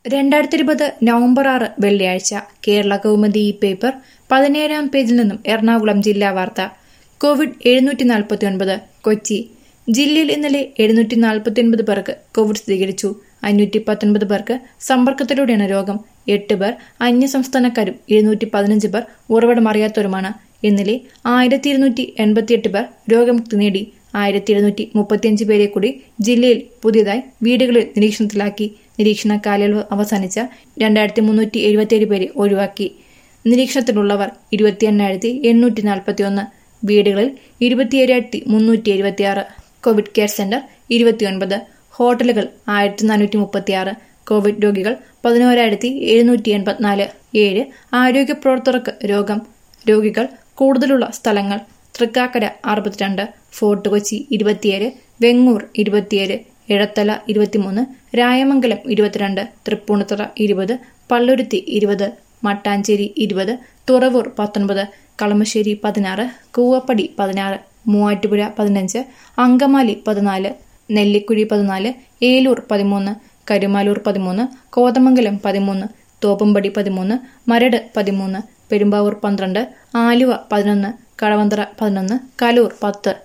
രണ്ടായിരത്തി ഇരുപത് നവംബർ ആറ് വെള്ളിയാഴ്ച കേരള കൗമുദി ഈ പേപ്പർ പതിനേഴാം പേജിൽ നിന്നും എറണാകുളം ജില്ലാ വാർത്ത കോവിഡ് എഴുന്നൂറ്റി നാൽപ്പത്തി ഒൻപത് കൊച്ചി ജില്ലയിൽ ഇന്നലെ എഴുന്നൂറ്റി നാൽപ്പത്തി ഒൻപത് പേർക്ക് കോവിഡ് സ്ഥിരീകരിച്ചു അഞ്ഞൂറ്റി പത്തൊൻപത് പേർക്ക് സമ്പർക്കത്തിലൂടെയാണ് രോഗം എട്ട് പേർ അന്യസംസ്ഥാനക്കാരും ഇരുന്നൂറ്റി പതിനഞ്ച് പേർ ഉറവിടം അറിയാത്തവരുമാണ് ഇന്നലെ ആയിരത്തി ഇരുന്നൂറ്റി എൺപത്തിയെട്ട് പേർ രോഗമുക്തി നേടി ആയിരത്തി എഴുന്നൂറ്റി മുപ്പത്തിയഞ്ച് പേരെ കൂടി ജില്ലയിൽ പുതിയതായി വീടുകളിൽ നിരീക്ഷണത്തിലാക്കി നിരീക്ഷണ കാലയളവ് അവസാനിച്ച രണ്ടായിരത്തി മുന്നൂറ്റി എഴുപത്തിയേഴ് പേരെ ഒഴിവാക്കി നിരീക്ഷണത്തിലുള്ളവർ ഇരുപത്തി എണ്ണായിരത്തി എണ്ണൂറ്റി നാൽപ്പത്തി ഒന്ന് വീടുകളിൽ ഇരുപത്തിയേഴായിരത്തി മുന്നൂറ്റി എഴുപത്തിയാറ് കോവിഡ് കെയർ സെന്റർ ഇരുപത്തിയൊൻപത് ഹോട്ടലുകൾ ആയിരത്തി നാനൂറ്റി മുപ്പത്തിയാറ് കോവിഡ് രോഗികൾ പതിനോരായിരത്തി എഴുന്നൂറ്റി എൺപത്തിനാല് ഏഴ് ആരോഗ്യ പ്രവർത്തകർക്ക് രോഗം രോഗികൾ കൂടുതലുള്ള സ്ഥലങ്ങൾ തൃക്കാക്കര അറുപത്തിരണ്ട് ഫോർട്ട് കൊച്ചി ഇരുപത്തിയേഴ് വെങ്ങൂർ ഇരുപത്തിയേഴ് എഴത്തല ഇരുപത്തിമൂന്ന് രായമംഗലം ഇരുപത്തിരണ്ട് തൃപ്പൂണിത്തുറ ഇരുപത് പള്ളുരുത്തി ഇരുപത് മട്ടാഞ്ചേരി ഇരുപത് തുറവൂർ പത്തൊൻപത് കളമശ്ശേരി പതിനാറ് കൂവപ്പടി പതിനാറ് മൂവാറ്റുപുഴ പതിനഞ്ച് അങ്കമാലി പതിനാല് നെല്ലിക്കുഴി പതിനാല് ഏലൂർ പതിമൂന്ന് കരുമാലൂർ പതിമൂന്ന് കോതമംഗലം പതിമൂന്ന് തോപ്പുംപടി പതിമൂന്ന് മരട് പതിമൂന്ന് പെരുമ്പാവൂർ പന്ത്രണ്ട് ആലുവ പതിനൊന്ന് കടവന്തറ പതിനൊന്ന് കലൂർ പത്ത്